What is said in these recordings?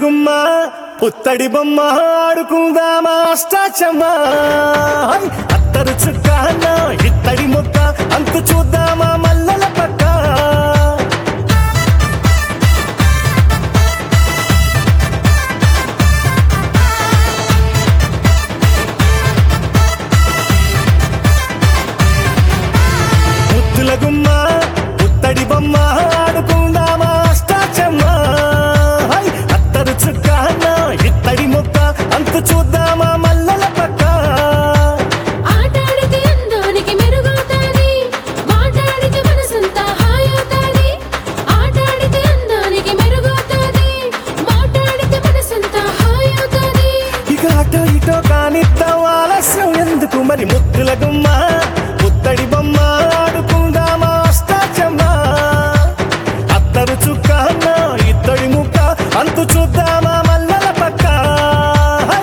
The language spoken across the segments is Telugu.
గుమ్మ పుత్తడి బొమ్మ ఆడుకుందామా అష్టాచమ్మా హై! అత్తరు చుక్క నా ఇత్తడి ముక్క అంతు చూద్దామా మల్లల పక్క ముద్దుల గుమ్మ పుత్తడి బొమ్మ ఆడుకుందామా అష్టాచమ్మా హై! అత్తరు చుక్క నా ఇత్తడి ముక్క అంతు చూద్దామా మల్లల పక్క ఆటాడితే అందానికి మెరుగవుతాది మాట్లాడితే మనసంతా హాయవుతాది ఆటాడితే అందానికి మెరుగవుతాది మాట్లాడితే మనసంతా హాయవుతాది ఇక అటో ఇటో కానిద్దాం ఆలస్యం ఎందుకు మరి ముద్దుల గుమ్మ పుత్తడి బొమ్మ ఆడుకుందామా అష్టాచమ్మా అత్తరు చుక్క నా ఇత్తడి ముక్క అంతు చూద్దామా మల్లల పక్క హై!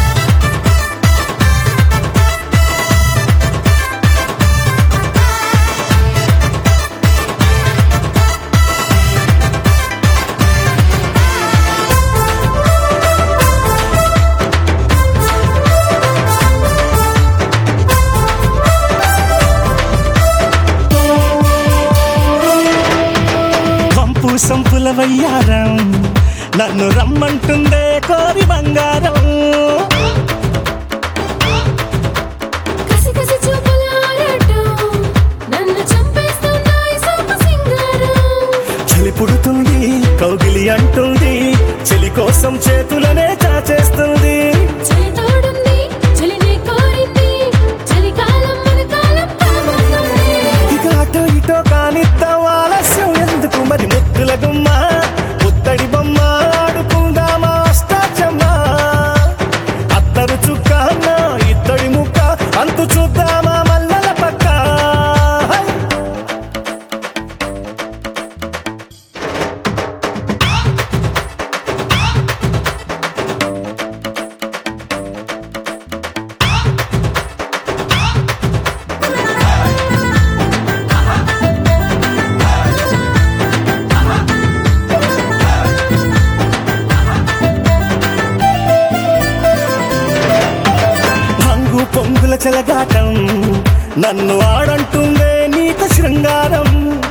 పంపు సంపుల వయ్యారం నన్ను రమ్మంటుందే కోరి బంగారం కసి కసి చూపుల ఆరాటం నన్ను చంపేస్తున్నాయి సొంత సింగారం చలి పుడుతుంది కౌగిలి అంటుంది చెలి కోసం చేతులనే చాచేస్తుంది చేతోడుంది చలినే కోరింది చలికాలం మన కాలం కాబోతుంది ఇక అటో ఇటో కానిద్దాం ఆలస్యం ఎందుకు మరి ముద్దుల గుమ్మ పుత్తడి బొమ్మ ఆడుకుందామా అష్టాచమ్మా అత్తరు చుక్క నా ఇత్తడి ముక్క అంతు చూద్దామా మల్లల పక్క హై! భంగు పొంగుల చెలగాటం నన్ను ఆడంటుందే నీకు శృంగారం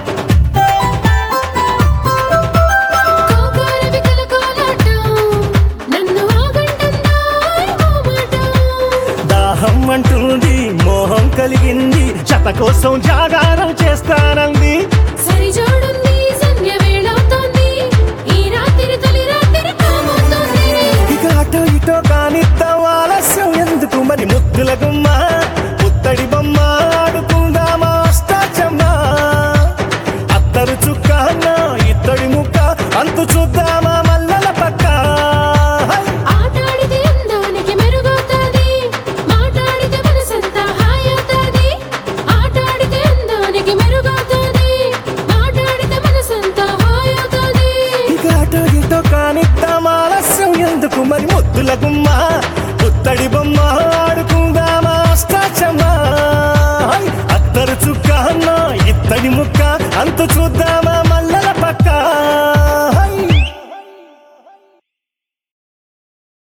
కోకోరవి కలకోలాటం నన్ను ఆగంటున్నాయి మోమాటం దాహం అంటుంది మోహం కలిగింది చత కోసం జాగారం చేస్తానంది సరిజోడుంది సంధ్య వేళవుతోంది ఈ రాత్రి తొలి రాత్రి కాబోతోంది ఇక అటో ఇటో కానిద్దాం ఆలస్యం ఎందుకు మరి ముద్దుల గుమ్మ పుత్తడి బొమ్మ ఆడుకుందామా అష్టాచమ్మా అత్తరు చుక్క నా ఇత్తడి ముక్క అంతు చూద్దామా మల్లల పక్క హై! ఆటాడితే అందానికి మెరుగవుతాది మాట్లాడితే మనసంతా హాయవుతాది ఆటాడితే అందానికి మెరుగవుతాది మాట్లాడితే మనసంతా హాయవుతాది ఇక అటో ఇటో కానిద్దాం ఆలస్యం ఎందుకు మరి ముద్దుల గుమ్మ పుత్తడి బొమ్మ ఆడుకుందామా అష్టాచమ్మా హై! అత్తరు చుక్క నా ఇత్తడి ముక్క అంతు చూద్దామా మల్లల పక్క